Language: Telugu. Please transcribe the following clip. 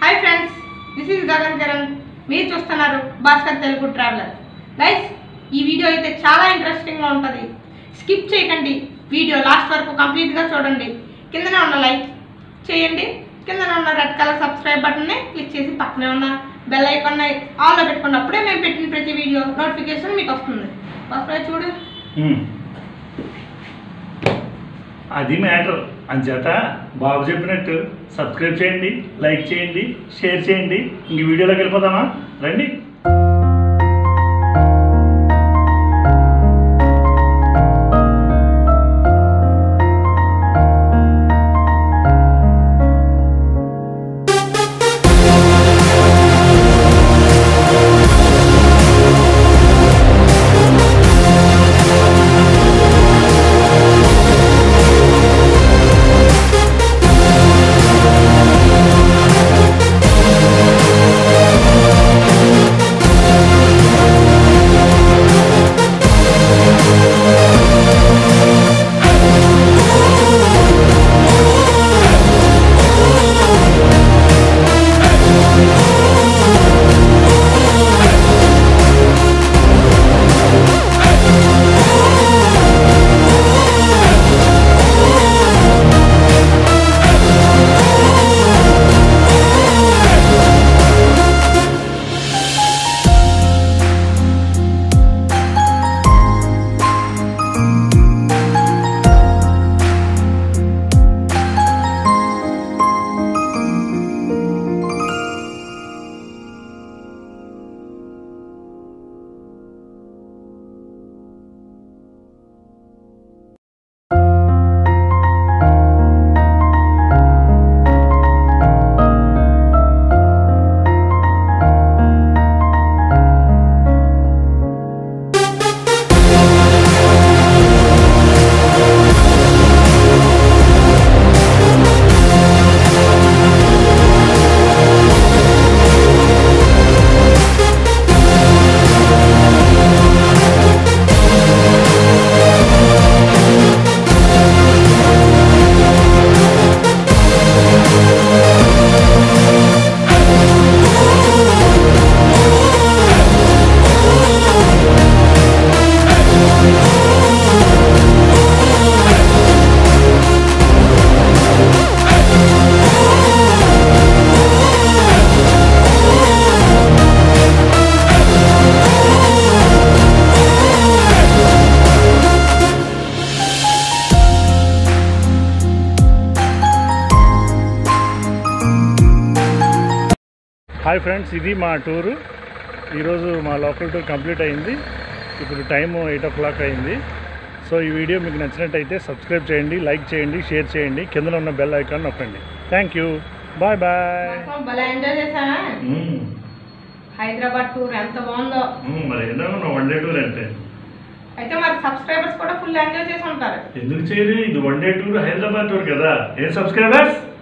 Hi friends this is Gagan Kiran మీరు చూస్తున్నారు భాస్కర్ తెలుగు ట్రావెలర్ గైస్ ఈ వీడియో అయితే చాలా ఇంట్రెస్టింగ్గా ఉంటుంది స్కిప్ చేయకండి వీడియో లాస్ట్ వరకు కంప్లీట్గా చూడండి కిందనే ఉన్న లైక్ చేయండి కిందనే ఉన్న రెడ్ కలర్ సబ్స్క్రైబ్ బటన్ని క్లిక్ చేసి పక్కనే ఉన్న బెల్ ఐకాన్ ఆన్లో పెట్టుకున్నప్పుడే మేము పెట్టిన ప్రతి వీడియో నోటిఫికేషన్ మీకు వస్తుంది భాస్కర్ చూడు ఉమ్. అది మ్యాటర్ అంచేత బాబు చెప్పినట్టు సబ్స్క్రైబ్ చేయండి లైక్ చేయండి షేర్ చేయండి ఇంక వీడియోలోకి వెళ్ళిపోదామా రండి హాయ్ ఫ్రెండ్స్ ఇది మా టూరు ఈరోజు మా లోకల్ టూర్ కంప్లీట్ అయింది ఇప్పుడు టైం ఎయిట్ ఓ క్లాక్ అయింది సో ఈ వీడియో మీకు నచ్చినట్టయితే సబ్స్క్రైబ్ చేయండి లైక్ చేయండి షేర్ చేయండి కింద ఉన్న బెల్ ఐకాన్ నొక్కండి థ్యాంక్ యూ బాయ్ బాయ్ మొత్తం భలే ఎంజాయ్ చేశానా హైదరాబాద్ టూర్ ఎంత బాగుందో మరి ఎందుకు వన్ డే టూర్ అంటే అయితే మరి సబ్స్క్రైబర్స్ కూడా ఫుల్ ఎంజాయ్ చేసి ఉంటారు ఎందుకు చేయరు ఇది one day tour Hyderabad tour కదా ఏం సబ్స్క్రైబర్స్